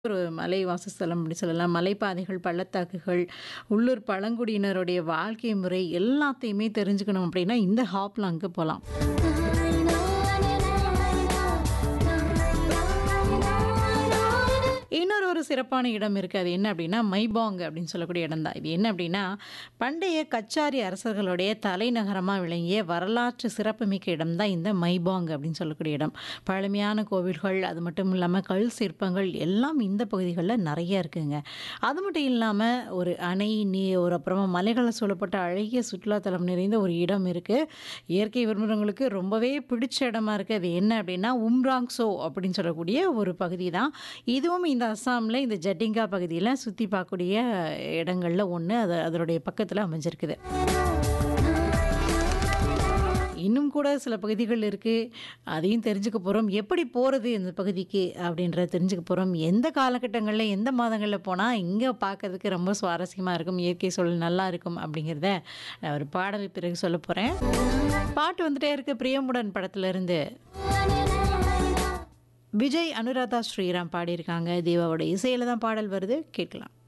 ஒரு மலை வாசஸ்தலம் அப்படி சொல்லலாம். மலைப்பாதைகள், பள்ளத்தாக்குகள், உள்ளூர் பழங்குடியினருடைய வாழ்க்கை முறை எல்லாத்தையுமே தெரிஞ்சுக்கணும் அப்படின்னா, இந்த ஹாப்லாங்க்கு போலாம். இன்னொரு ஒரு சிறப்பான இடம் இருக்கு. அது என்ன அப்படின்னா, மைபாங் அப்படின்னு சொல்லக்கூடிய இடம் தான். இது என்ன அப்படின்னா, பண்டைய கச்சாரி அரசர்களுடைய தலைநகரமா விளங்கிய வரலாற்று சிறப்புமிக்க இடம் தான் இந்த மைபாங் அப்படின்னு சொல்லக்கூடிய இடம். பழமையான கோவில்கள், அது மட்டும் இல்லாம கல் சிற்பங்கள் எல்லாம் இந்த பகுதிகள்ல நெறைய இருக்குங்க. அது மட்டும் இல்லாம ஒரு அணை, நீ ஒரு அப்புறமா மலைகளால் சூழப்பட்ட அழகிய சுற்றுலாத்தலம் நிறைந்த ஒரு இடம் இருக்கு. இயற்கை விரும்புறவங்களுக்கு ரொம்பவே பிடிச்ச இடமா இருக்கு. அது என்ன அப்படின்னா, உம்ராங்சோ அப்படின்னு சொல்லக்கூடிய ஒரு பகுதி தான். இதுவும் இந்த அஸ்ஸாம்ல இந்த ஜட்டிங்கா பகுதியில சுத்தி பார்க்கக்கூடிய இடங்கள்ல ஒண்ணு. அது அதனுடைய பக்கத்துல அமைஞ்சிருக்குது. இன்னும் கூட சில பகுதிகள் இருக்கு. அதையும் தெரிஞ்சுக்க போறோம். எப்படி போறது இந்த பகுதிக்கு அப்படின்றத தெரிஞ்சுக்க போறோம். எந்த காலகட்டங்கள்ல, எந்த மாதங்கள்ல போனா இங்க பார்க்கறதுக்கு ரொம்ப சுவாரஸ்யமா இருக்கும், இயற்கை சூழல் நல்லா இருக்கும் அப்படிங்கிறத நான் ஒரு பாடல் பிறகு சொல்லப் போறேன். பாட்டு வந்துட்டே இருக்கு பிரியமுடன் படத்துல இருந்து. விஜய், அனுராதா ஸ்ரீராம் பாடியிருக்காங்க. தேவாவோட இசையில தான் பாடல் வருது. கேட்கலாம்.